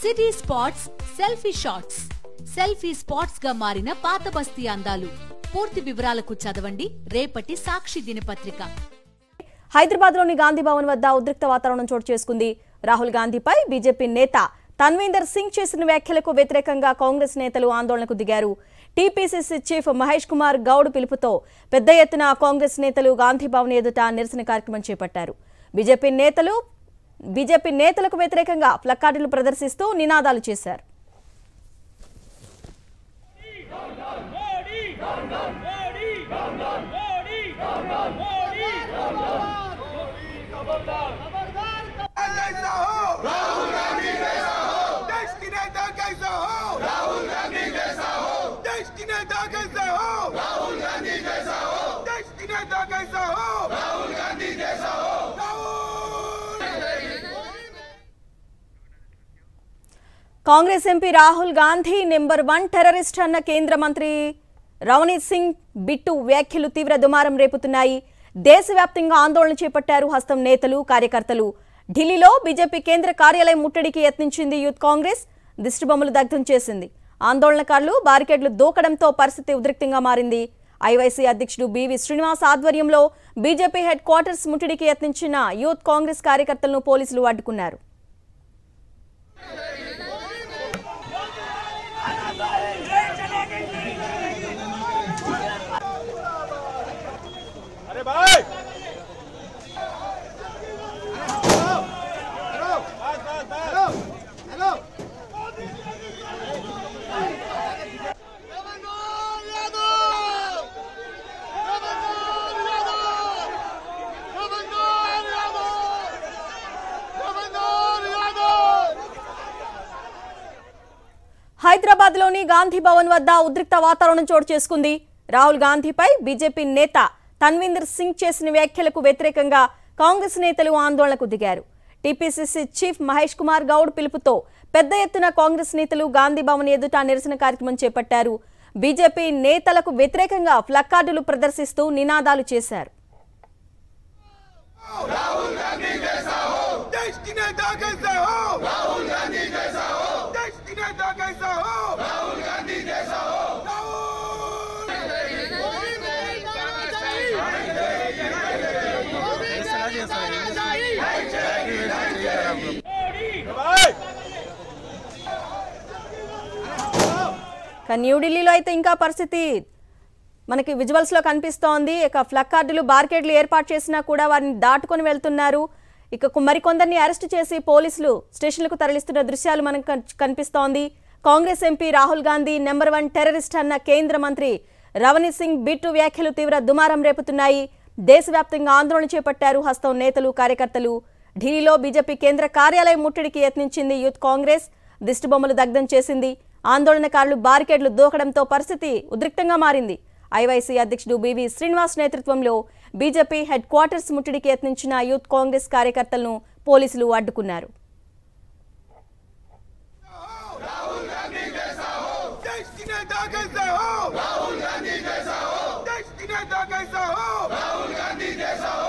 city spots selfie shots selfie spots గా మారిన పాత బస్తీ అందాలు పూర్తి వివరాలకు చదవండి రేపటి సాక్షి దినపత్రిక హైదరాబాద్ లోని గాంధీ భవన్ వద్ద ఉద్రిక్త వాతావరణం చోటు చేసుకుంది రాహుల్ గాంధీపై బీజేపీ నేత తన్వీందర్ సింగ్ చేసిన వ్యాఖ్యలకు వ్యతిరేకంగా కాంగ్రెస్ నేతలు ఆందోళనకు దిగారు టీపీసీసీ చీఫ్ మహేష్ కుమార్ గౌడ్ పిలుపుతో పెద్ద ఎత్తున కాంగ్రెస్ నేతలు గాంధీ భవన్ ఎదుట నిరసన కార్యక్రమం చేపట్టారు బీజేపీ నేతలు బీజేపీ నేతలకు వ్యతిరేకంగా ప్లకార్డులు ప్రదర్శిస్తూ నినాదాలు చేశారు कैसा हो राहुल गांधी जैसा हो देश की नेता कैसा हो राहुल गांधी जैसा हो देश की नेता कैसा हो राहुल गांधी जैसा हो देश की नेता कैसा हो राहुल गांधी जैसा हो Rahul Congress MP Rahul Gandhi number one terrorist అన్న కేంద్ర మంత్రి రవనీత్ సింగ్ బిట్టు వ్యాఖ్యలు తీవ్ర దుమారం రేపుతున్నాయి దేశవ్యాప్తంగా ఆందోళన చేపట్టారు హస్తం నేతలు కార్యకర్తలు ఢిల్లీలో బీజేపీ కేంద్ర కార్యాలయం ముట్టడికి యత్నించింది యూత్ కాంగ్రెస్ దిష్టిబొమ్మలు దగ్ధం చేసింది ఆందోళనకారులు బారికేడ్లు దూకడంతో పరిస్థితి ఉద్రిక్తంగా మారింది ఐవైసీ అధ్యక్షుడు బివి శ్రీనివాస్ ఆధ్వర్యంలో బీజేపీ హెడ్ క్వార్టర్స్ ముట్టడికి యత్నించిన యూత్ కాంగ్రెస్ కార్యకర్తలను పోలీసులు అడ్డుకున్నారు హైదరాబాద్ లోని గాంధీ భవన్ వద్ద ఉద్రిక్త వాతావరణం చోటు చేసుకుంది రాహుల్ గాంధీపై బీజేపీ నేత తన్వీందర్ సింగ్ చేసిన వ్యాఖ్యలకు వ్యతిరేకంగా కాంగ్రెస్ నేతలు ఆందోళనకు దిగారు టీపీసీసీ చీఫ్ మహేష్ కుమార్ గౌడ్ పిలుపుతో పెద్ద ఎత్తున కాంగ్రెస్ నేతలు గాంధీ భవన్ ఎదుట నిరసన కార్యక్రమం చేపట్టారు బీజేపీ నేతలకు వ్యతిరేకంగా ప్లకార్డులు ప్రదర్శిస్తూ నినాదాలు చేశారు देश की नेता कैसा हो राहुल गांधी जैसा हो देश की नेता कैसा हो राहुल गांधी जैसा हो కానీ న్యూఢిల్లీలో అయితే ఇంకా పరిస్థితి మనకి విజువల్స్ లో కనిపిస్తోంది ఇక ఫ్లక్కార్డులు బార్కెడ్లు ఏర్పాటు చేసినా కూడా వారిని దాటుకొని వెళ్తున్నారు ఇక కు- మరికొందరిని అరెస్ట్ చేసి పోలీసులు స్టేషన్లకు తరలిస్తున్న దృశ్యాలు మనకు కన్- కనిపిస్తోంది Congress MP Rahul Gandhi number one terrorist అన్న కేంద్ర మంత్రి రవనీత్ సింగ్ బిట్టు వ్యాఖ్యలు తీవ్ర దుమారం రేపుతున్నాయి దేశవ్యాప్తంగా ఆందోళన చేపట్టారు హస్తం నేతలు కార్యకర్తలు ఢిల్లీలో బీజేపీ కేంద్ర కార్యాలయం ముట్టడికి యత్నించింది యూత్ కాంగ్రెస్ దిష్టిబొమ్మలు దగ్ధం చేసింది ఆందోళనకారులు బారికేడ్లు దూకడంతో పరిస్థితి ఉద్రిక్తంగా మారింది ఐవైసీ అధ్యక్షుడు బివి శ్రీనివాస్ నేతృత్వంలో బీజేపీ హెడ్ క్వార్టర్స్ ముట్టడికి యత్నించిన యూత్ కాంగ్రెస్ కార్యకర్తలను పోలీసులు అడ్డుకున్నారు देश की नेता कैसा हो राहुल गांधी जैसा हो देश की नेता कैसा हो राहुल गांधी जैसा हो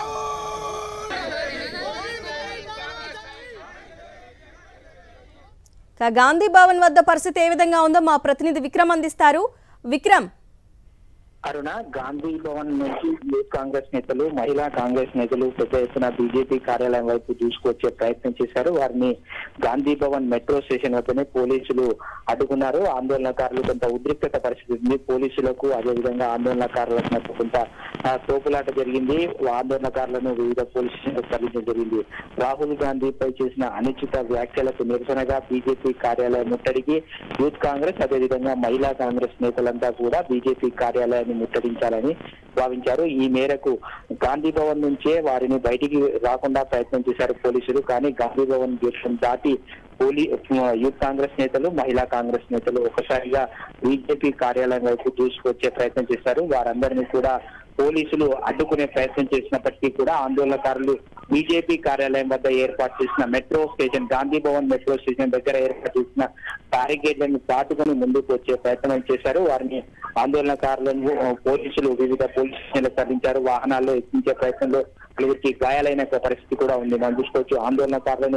ఇక గాంధీ భవన్ వద్ద పరిస్థితి ఏ విధంగా ఉందో మా ప్రతినిధి విక్రమ్ అందిస్తారు విక్రమ్ అరుణ గాంధీ భవన్ నుంచి యూత్ కాంగ్రెస్ నేతలు మహిళా కాంగ్రెస్ నేతలు పెద్ద ఎత్తున బీజేపీ కార్యాలయం వైపు దూసుకొచ్చే ప్రయత్నం చేశారు వారిని గాంధీ భవన్ మెట్రో స్టేషన్ వద్దనే పోలీసులు అడ్డుకున్నారు ఆందోళనకారులు కొంత ఉద్రిక్తత పరిస్థితి ఉంది పోలీసులకు అదేవిధంగా ఆందోళనకారులకు మధ్య కొంత ఆ, తోపులాట జరిగింది ఆందోళనకారులను వివిధ పోలీస్ స్టేషన్లకు తరలించడం జరిగింది రాహుల్ గాంధీపై చేసిన అనుచిత వ్యాఖ్యలకు నిరసనగా బీజేపీ కార్యాలయం ముట్టడికి యూత్ కాంగ్రెస్ అదేవిధంగా మహిళా కాంగ్రెస్ నేతలంతా కూడా బీజేపీ కార్యాలయాన్ని ముట్టడించాలని భావించారు ఈ మేరకు గాంధీ భవన్ నుంచే వారిని బయటికి రాకుండా ప్రయత్నం చేశారు పోలీసులు కానీ గాంధీ భవన్ గేట్లను దాటి పోలీ యూత్ కాంగ్రెస్ నేతలు మహిళా కాంగ్రెస్ నేతలు ఒకసారిగా బీజేపీ కార్యాలయం వైపు దూసుకొచ్చే ప్రయత్నం చేశారు వారందరినీ కూడా పోలీసులు అడ్డుకునే ప్రయత్నం చేసినప్పటికీ కూడా ఆందోళనకారులు బీజేపీ కార్యాలయం వద్ద ఏర్పాటు చేసిన metro station Gandhi Bhavan metro station దగ్గర ఏర్పాటు చేసిన బ్యారికేడ్లను దాటుకుని ముందుకు వచ్చే ప్రయత్నం చేశారు వారిని ఆందోళనకారులను ఆ, పోలీసులు వివిధ పోలీస్ స్టేషన్లకు తరలించారు వాహనాల్లో ఎక్కించే ప్రయత్నంలో నలుగురికి గాయాలైన పరిస్థితి కూడా ఉంది మనం చూసుకోవచ్చు ఆందోళనకారులను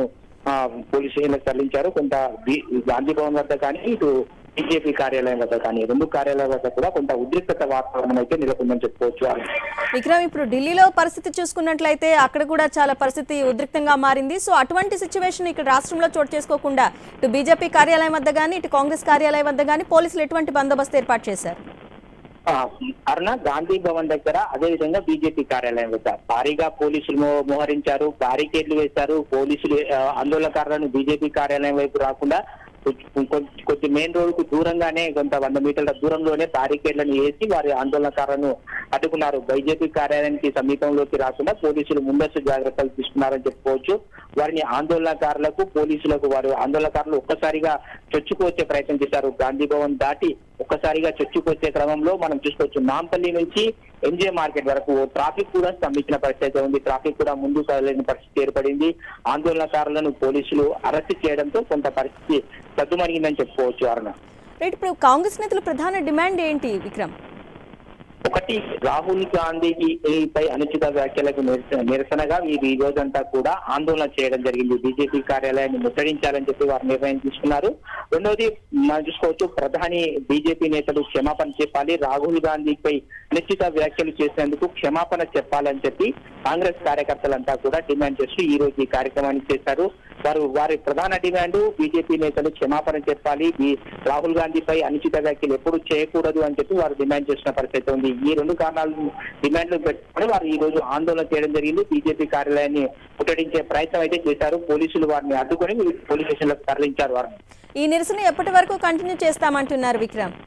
ఆ, పోలీస్ స్టేషన్లకు తరలించారు కొంత బి- గాంధీ భవన్ వద్ద కానీ ఇటు బీజేపీ కార్యాలయం వద్ద కానీ రెండు కార్యాలయాల వద్ద కూడా కొంత ఉద్రిక్తత వాతావరణం అయితే నెలకొందని చెప్పుకోవచ్చు విక్రమ్ ఇప్పుడు ఢిల్లీలో పరిస్థితి చూసుకున్నట్లయితే అక్కడ కూడా చాలా పరిస్థితి ఉద్రిక్తంగా మారింది సో అటువంటి సిచ్యువేషన్ ఇక్కడ రాష్ట్రంలో చోటు చేసుకోకుండా ఇటు బీజేపీ కార్యాలయం వద్ద కానీ ఇటు కాంగ్రెస్ కార్యాలయం వద్ద కానీ పోలీసులు ఎటువంటి బందోబస్తు ఏర్పాటు చేశారు ఆ, అరుణ గాంధీ భవన్ దగ్గర అదే విధంగా బీజేపీ కార్యాలయం వద్ద భారీగా పోలీసులు మో- మోహరించారు బారికేడ్లు వేశారు పోలీసులు ఆ, ఆందోళనకారులను బీజేపీ కార్యాలయం వైపు రాకుండా కొద్ది- కొద్ది- కొద్ది మెయిన్ రోడ్ కు దూరంగానే కొంత వంద మీటర్ల దూరంలోనే బారికేడ్లను వేసి వారి ఆందోళనకారులను అడ్డుకున్నారు బీజేపీ కార్యాలయానికి సమీపంలోకి రాకుండా పోలీసులు ముందస్తు జాగ్రత్తలు తీసుకున్నారని చెప్పుకోవచ్చు వారిని ఆందోళనకారులకు పోలీసులకు వారు ఆందోళనకారులు ఒక్కసారిగా చొచ్చుకొచ్చే ప్రయత్నం చేశారు గాంధీ భవన్ దాటి ఒక్కసారిగా చొచ్చుకొచ్చే క్రమంలో మనం చూసుకోవచ్చు నాంపల్లి నుంచి ఎంజే మార్కెట్ వరకు ట్రాఫిక్ కూడా స్తంభించిన పరిస్థితి ఉంది ట్రాఫిక్ కూడా ముందుకు కదలేని పరిస్థితి ఏర్పడింది ఆందోళనకారులను పోలీసులు అరెస్ట్ చేయడంతో కొంత పరిస్థితి సద్దుమణిగిందని చెప్పుకోవచ్చు అరుణ రైట్ ఇప్పుడు కాంగ్రెస్ నేతల ప్రధాన డిమాండ్ ఏంటి విక్రమ్ ఒకటి రాహుల్ గాంధీకి పై అనుచిత వ్యాఖ్యలకు నిరస- నిరసనగా వీరు ఈ రోజంతా కూడా ఆందోళన చేయడం జరిగింది బీజేపీ కార్యాలయాన్ని ముట్టడించాలని చెప్పి వారు నిర్ణయం తీసుకున్నారు రెండవది మనం చూసుకోవచ్చు ప్రధాని బీజేపీ నేతలు క్షమాపణ చెప్పాలి రాహుల్ గాంధీపై అనుచిత వ్యాఖ్యలు చేసినందుకు క్షమాపణ చెప్పాలని చెప్పి కాంగ్రెస్ కార్యకర్తలంతా కూడా డిమాండ్ చేస్తూ ఈ రోజు ఈ కార్యక్రమాన్ని చేశారు వారు వారి ప్రధాన డిమాండ్ బీజేపీ నేతలు క్షమాపణ చెప్పాలి ఈ రాహుల్ గాంధీపై అనుచిత వ్యాఖ్యలు ఎప్పుడు చేయకూడదు అని చెప్పి వారు డిమాండ్ చేసిన పరిస్థితి ఉంది ఈ రెండు కారణాలు డిమాండ్లు పెట్టుకుని వారు ఈ రోజు ఆందోళన చేయడం జరిగింది బీజేపీ కార్యాలయాన్ని ముట్టడించే ప్రయత్నం అయితే చేశారు పోలీసులు వారిని అడ్డుకొని పోలీస్ స్టేషన్లకు తరలించారు వారు ఈ నిరసన ఎప్పటి వరకు కంటిన్యూ చేస్తామంటున్నారు విక్రమ్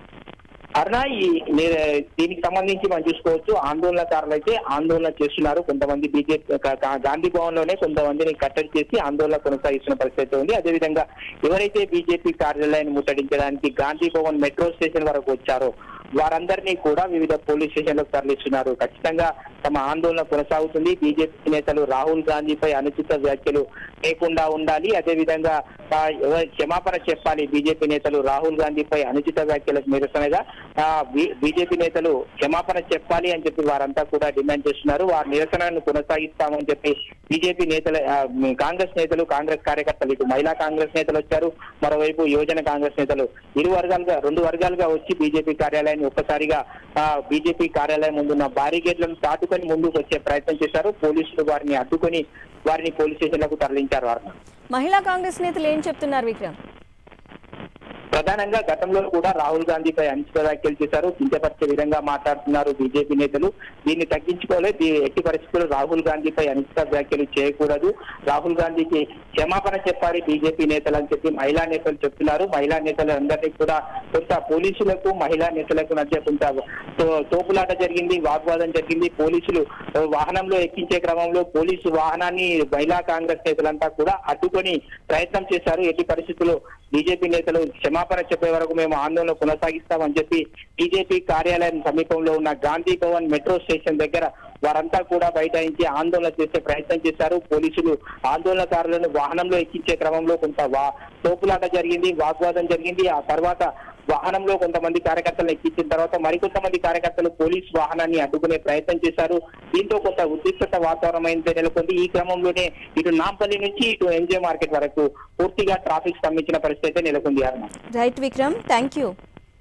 అరుణ ఈ నే- దీనికి సంబంధించి మనం చూసుకోవచ్చు ఆందోళనకారులు అయితే ఆందోళన చేస్తున్నారు కొంతమంది బీజేపీ గాంధీ భవన్ లోనే కొంతమందిని కట్టడి చేసి ఆందోళన కొనసాగిస్తున్న పరిస్థితి ఉంది అదేవిధంగా ఎవరైతే బీజేపీ కార్యాలయాన్ని ముట్టడించడానికి గాంధీ భవన్ మెట్రో స్టేషన్ వరకు వచ్చారో వారందరినీ కూడా వివిధ పోలీస్ స్టేషన్లకు తరలిస్తున్నారు ఖచ్చితంగా తమ ఆందోళన కొనసాగుతుంది బీజేపీ నేతలు రాహుల్ గాంధీపై అనుచిత వ్యాఖ్యలు లేకుండా ఉండాలి అదేవిధంగా ఆ, ఎవ- క్షమాపణ చెప్పాలి బీజేపీ నేతలు రాహుల్ గాంధీపై అనుచిత వ్యాఖ్యలకు నిరసనగా ఆ, బీ- బీజేపీ నేతలు క్షమాపణ చెప్పాలి అని చెప్పి వారంతా కూడా డిమాండ్ చేస్తున్నారు వారి నిరసనను కొనసాగిస్తామని చెప్పి బీజేపీ నేతల ఆ, కాంగ్రెస్ నేతలు కాంగ్రెస్ కార్యకర్తలు ఇటు మహిళా కాంగ్రెస్ నేతలు వచ్చారు మరోవైపు యువజన కాంగ్రెస్ నేతలు ఇరు వర్గాలుగా రెండు వర్గాలుగా వచ్చి బీజేపీ కార్యాలయాన్ని ఒక్కసారిగా ఆ, బీజేపీ కార్యాలయం ముందున్న బారిగేట్లను దాటుకొని ముందుకు వచ్చే ప్రయత్నం చేశారు పోలీసులు వారిని అడ్డుకొని వారిని పోలీస్ స్టేషన్లకు తరలించారు వారు మహిళా కాంగ్రెస్ నేతలు ఏం చెప్తున్నారు విక్రమ్ ప్రధానంగా గతంలో కూడా రాహుల్ గాంధీపై అనుచిత వ్యాఖ్యలు చేశారు కించపరిచే విధంగా మాట్లాడుతున్నారు బీజేపీ నేతలు దీన్ని తగ్గించుకోలే దీ- ఎట్టి పరిస్థితుల్లో రాహుల్ గాంధీపై అనుచిత వ్యాఖ్యలు చేయకూడదు రాహుల్ గాంధీకి క్షమాపణ చెప్పాలి బీజేపీ నేతలు అని చెప్పి మహిళా నేతలు చెప్తున్నారు మహిళా నేతలు అందరినీ కూడా కొంత పోలీసులకు మహిళా నేతలకు మధ్య కొంత తో- తోపులాట జరిగింది వాగ్వాదం జరిగింది పోలీసులు ఆ, వాహనంలో ఎక్కించే క్రమంలో పోలీసు వాహనాన్ని మహిళా కాంగ్రెస్ నేతలంతా కూడా అడ్డుకొని ప్రయత్నం చేశారు ఎట్టి పరిస్థితుల్లో బీజేపీ నేతలు క్షమాపణ చెప్పే వరకు మేము ఆందోళన కొనసాగిస్తామని చెప్పి బీజేపీ కార్యాలయం సమీపంలో ఉన్న గాంధీ భవన్ మెట్రో స్టేషన్ దగ్గర వారంతా కూడా బైఠాయించి ఆందోళన చేసే ప్రయత్నం చేశారు పోలీసులు ఆందోళనకారులను వాహనంలో ఎక్కించే క్రమంలో కొంత వా తోపులాట జరిగింది వాగ్వాదం జరిగింది ఆ తర్వాత వాహనంలో కొంతమంది కార్యకర్తలను ఎక్కించిన తర్వాత మరికొంతమంది కార్యకర్తలు పోలీస్ వాహనాన్ని అడ్డుకునే ప్రయత్నం చేశారు దీంతో కొంత ఉద్రిక్తత వాతావరణం అయితే నెలకొంది ఈ క్రమంలోనే ఇటు నాంపల్లి నుంచి ఇటు ఎంజే మార్కెట్ వరకు పూర్తిగా ట్రాఫిక్ స్తంభించిన పరిస్థితి అయితే నెలకొంది Aruna right Vikram thank you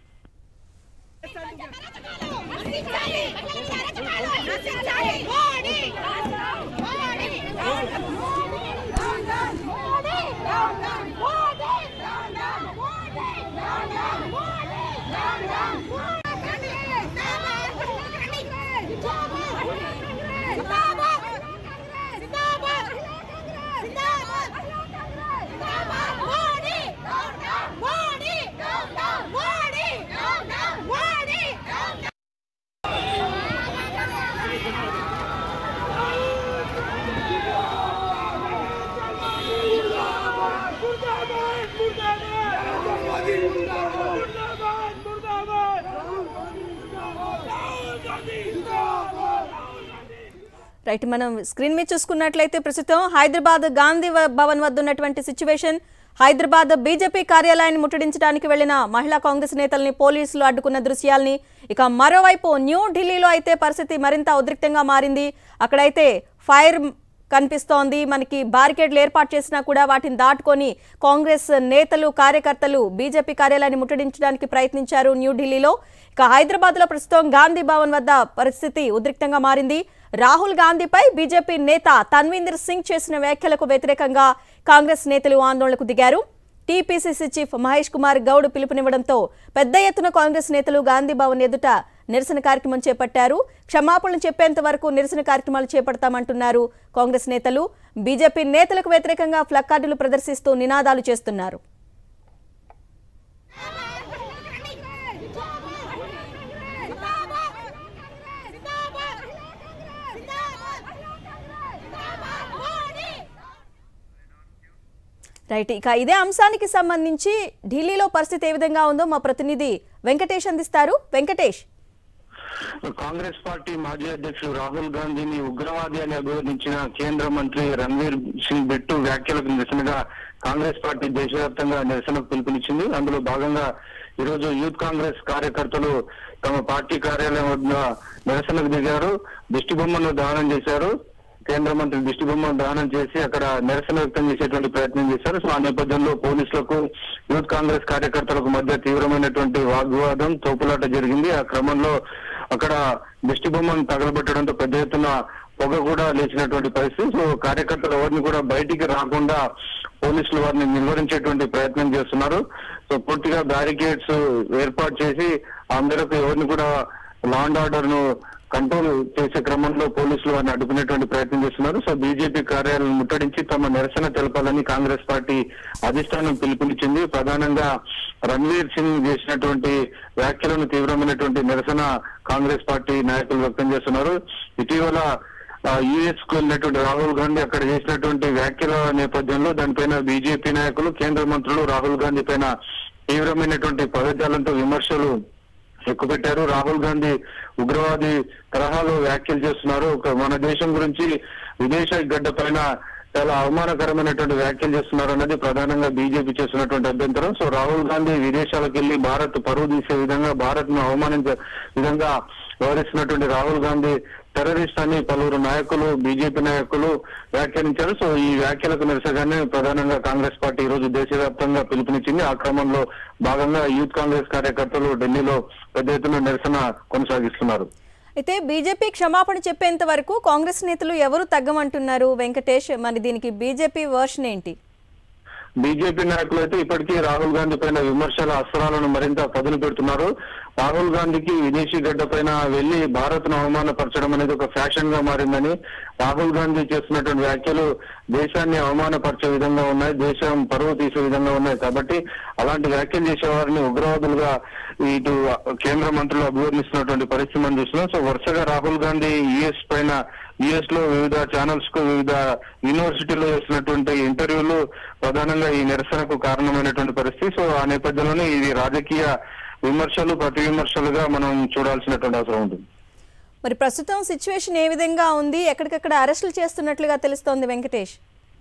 right మనం స్క్రీన్ మీద చూసుకున్నట్లయితే ప్రస్తుతం హైదరాబాద్ గాంధీ వ- భవన్ వద్ద ఉన్నటువంటి సిచ్యువేషన్ హైదరాబాద్ బీజేపీ కార్యాలయాన్ని ముట్టడించడానికి వెళ్లిన మహిళా కాంగ్రెస్ నేతల్ని పోలీసులు అడ్డుకున్న దృశ్యాల్ని ఇక మరోవైపు న్యూ ఢిల్లీలో అయితే పరిస్థితి మరింత ఉద్రిక్తంగా మారింది అక్కడైతే ఫైర్ కనిపిస్తోంది మనకి బారికేడ్లు ఏర్పాటు చేసినా కూడా వాటిని దాటుకొని కాంగ్రెస్ నేతలు కార్యకర్తలు బీజేపీ కార్యాలయాన్ని ముట్టడించడానికి ప్రయత్నించారు న్యూఢిల్లీలో ఇక హైదరాబాద్ లో ప్రస్తుతం గాంధీ భవన్ వద్ద పరిస్థితి ఉద్రిక్తంగా మారింది రాహుల్ గాంధీపై బీజేపీ నేత తన్వీందర్ సింగ్ చేసిన వ్యాఖ్యలకు వ్యతిరేకంగా కాంగ్రెస్ నేతలు ఆందోళనకు దిగారు టీపీసీసీ చీఫ్ మహేష్ కుమార్ గౌడ్ పిలుపునివ్వడంతో పెద్ద ఎత్తున కాంగ్రెస్ నేతలు గాంధీ భవన్ ఎదుట నిరసన కార్యక్రమం చేపట్టారు క్షమాపణలు చెప్పేంత వరకు నిరసన కార్యక్రమాలు చేపడతామంటున్నారు కాంగ్రెస్ నేతలు బీజేపీ నేతలకు వ్యతిరేకంగా ప్లకార్డులు ప్రదర్శిస్తూ నినాదాలు చేస్తున్నారు రైట్ ఇక ఇదే అంశానికి సంబంధించి ఢిల్లీలో పరిస్థితి ఏ విధంగా ఉందో మా ప్రతినిధి వెంకటేష్ అందిస్తారు వెంకటేష్ కాంగ్రెస్ పార్టీ మాజీ అధ్యక్షుడు రాహుల్ గాంధీని ఉగ్రవాది అని అభివర్ణించిన కేంద్ర మంత్రి రణ్వీర్ సింగ్ బిట్టు వ్యాఖ్యలకు నిరసనగా కాంగ్రెస్ పార్టీ దేశవ్యాప్తంగా నిరసనకు పిలుపునిచ్చింది అందులో భాగంగా ఈరోజు యూత్ కాంగ్రెస్ కార్యకర్తలు తమ పార్టీ కార్యాలయం వద్ద నిరసనకు దిగారు దిష్టి బొమ్మను దహనం చేశారు కేంద్ర మంత్రి దిష్టి బొమ్మను దహనం చేసి అక్కడ నిరసన వ్యక్తం చేసేటువంటి ప్రయత్నం చేశారు సో ఆ నేపథ్యంలో పోలీసులకు యూత్ కాంగ్రెస్ కార్యకర్తలకు మధ్య తీవ్రమైనటువంటి వాగ్వాదం తోపులాట జరిగింది ఆ క్రమంలో అక్కడ దిష్టి బొమ్మను తగలబెట్టడంతో పెద్ద ఎత్తున పొగ కూడా లేచినటువంటి పరిస్థితి సో కార్యకర్తలు ఎవరిని కూడా బయటికి రాకుండా పోలీసులు వారిని నిలువరించేటువంటి ప్రయత్నం చేస్తున్నారు సో పూర్తిగా బ్యారికేడ్స్ ఏర్పాటు చేసి అందరికి ఎవరిని కూడా లా అండ్ ఆర్డర్ ను కంట్రోల్ చేసే క్రమంలో పోలీసులు వారిని అడ్డుకునేటువంటి ప్రయత్నం చేస్తున్నారు సో బీజేపీ కార్యాలయం ముట్టడించి తమ నిరసన తెలపాలని కాంగ్రెస్ పార్టీ అధిష్టానం పిలుపునిచ్చింది ప్రధానంగా రణ్వీర్ సింగ్ చేసినటువంటి వ్యాఖ్యలను తీవ్రమైనటువంటి నిరసన కాంగ్రెస్ పార్టీ నాయకులు వ్యక్తం చేస్తున్నారు ఇటీవల యుఎస్ కు వెళ్ళినటువంటి రాహుల్ గాంధీ అక్కడ చేసినటువంటి వ్యాఖ్యల నేపథ్యంలో దానిపైన బీజేపీ నాయకులు కేంద్ర మంత్రులు రాహుల్ గాంధీ పైన తీవ్రమైనటువంటి పదజాలంతో విమర్శలు ఎక్కుపెట్టారు రాహుల్ గాంధీ ఉగ్రవాది తరహాలో వ్యాఖ్యలు చేస్తున్నారు ఒక మన దేశం గురించి విదేశ గడ్డ పైన చాలా అవమానకరమైనటువంటి వ్యాఖ్యలు చేస్తున్నారు అన్నది ప్రధానంగా బీజేపీ చేస్తున్నటువంటి అభ్యంతరం సో రాహుల్ గాంధీ విదేశాలకు వెళ్లి భారత్ పరువు తీసే విధంగా భారత్ ను అవమానించే విధంగా వ్యవహరిస్తున్నటువంటి రాహుల్ గాంధీ టెర్రరిస్ట్ అని పలువురు నాయకులు బీజేపీ నాయకులు వ్యాఖ్యానించారు సో ఈ వ్యాఖ్యలకు నిరసగానే ప్రధానంగా కాంగ్రెస్ పార్టీ ఈ రోజు దేశవ్యాప్తంగా పిలుపునిచ్చింది ఆ క్రమంలో భాగంగా యూత్ కాంగ్రెస్ కార్యకర్తలు ఢిల్లీలో పెద్ద ఎత్తున నిరసన కొనసాగిస్తున్నారు అయితే బీజేపీ క్షమాపణ చెప్పేంత వరకు కాంగ్రెస్ నేతలు ఎవరు తగ్గమంటున్నారు వెంకటేష్ మరి దీనికి బీజేపీ వర్షన్ ఏంటి బీజేపీ నాయకులు అయితే ఇప్పటికీ రాహుల్ గాంధీ పైన విమర్శల అస్త్రాలను మరింత పదును పెడుతున్నారు రాహుల్ గాంధీకి విదేశీ గడ్డ పైన వెళ్లి భారత్ ను అవమానపరచడం అనేది ఒక ఫ్యాషన్ గా మారిందని రాహుల్ గాంధీ చేస్తున్నటువంటి వ్యాఖ్యలు దేశాన్ని అవమానపరిచే విధంగా ఉన్నాయి దేశం పరువు తీసే విధంగా ఉన్నాయి కాబట్టి అలాంటి వ్యాఖ్యలు చేసే వారిని ఉగ్రవాదులుగా ఇటు కేంద్ర మంత్రులు అభివర్ణిస్తున్నటువంటి పరిస్థితి మనం చూస్తున్నాం సో వరుసగా రాహుల్ గాంధీ యుఎస్ పైన యుఎస్ లో వివిధ ఛానల్స్ కు వివిధ యూనివర్సిటీలో చేసినటువంటి ఇంటర్వ్యూలు ప్రధానంగా ఈ నిరసనకు కారణమైనటువంటి పరిస్థితి సో ఆ నేపథ్యంలోనే ఇది రాజకీయ విమర్శలు ప్రతి విమర్శలుగా మనం చూడాల్సినటువంటి అవసరం ఉంటుంది మరి ప్రస్తుతం సిచ్యువేషన్ ఏ విధంగా ఉంది ఎక్కడికక్కడ అరెస్టులు చేస్తున్నట్లుగా తెలుస్తోంది వెంకటేష్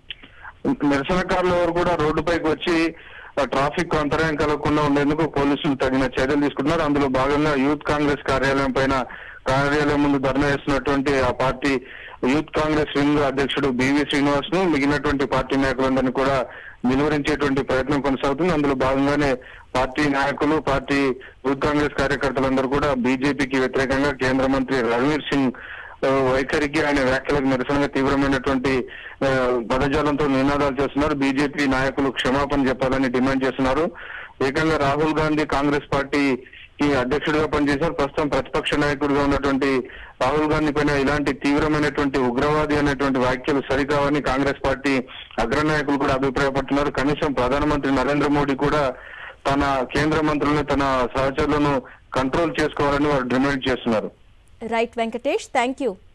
నిరసనకారులు ఎవరు కూడా రోడ్డుపైకి వచ్చి ఆ, ట్రాఫిక్ అంతరాయం కలగకుండా ఉండేందుకు పోలీసులు తగిన చర్యలు తీసుకుంటున్నారు అందులో భాగంగా యూత్ కాంగ్రెస్ కార్యాలయం పైన కార్యాలయం ముందు ధర్నా చేస్తున్నటువంటి ఆ పార్టీ యూత్ కాంగ్రెస్ వింగ్ అధ్యక్షుడు బివి శ్రీనివాస్ ను మిగిలినటువంటి పార్టీ నాయకులందరినీ కూడా నిలువరించేటువంటి ప్రయత్నం కొనసాగుతుంది అందులో భాగంగానే పార్టీ నాయకులు పార్టీ యూత్ కాంగ్రెస్ కార్యకర్తలందరూ కూడా బీజేపీకి వ్యతిరేకంగా కేంద్ర మంత్రి రణవీర్ సింగ్ ఆ, వైఖరికి ఆయన వ్యాఖ్యలకు నిరసనగా తీవ్రమైనటువంటి ఆ, పదజాలంతో నినాదాలు చేస్తున్నారు బీజేపీ నాయకులు క్షమాపణ చెప్పాలని డిమాండ్ చేస్తున్నారు ఏకంగా రాహుల్ గాంధీ కాంగ్రెస్ పార్టీ ఈ అధ్యక్షుడిగా పనిచేశారు ప్రస్తుతం ప్రతిపక్ష నాయకుడిగా ఉన్నటువంటి రాహుల్ గాంధీ పైన ఇలాంటి తీవ్రమైనటువంటి ఉగ్రవాది అనేటువంటి వ్యాఖ్యలు సరికావని కాంగ్రెస్ పార్టీ అగ్రనాయకులు కూడా అభిప్రాయపడుతున్నారు కనీసం ప్రధానమంత్రి నరేంద్ర మోడీ కూడా తన కేంద్ర మంత్రులను తన సహచరులను కంట్రోల్ చేసుకోవాలని వారు డిమాండ్ చేస్తున్నారు రైట్ వెంకటేష్ థ్యాంక్ యూ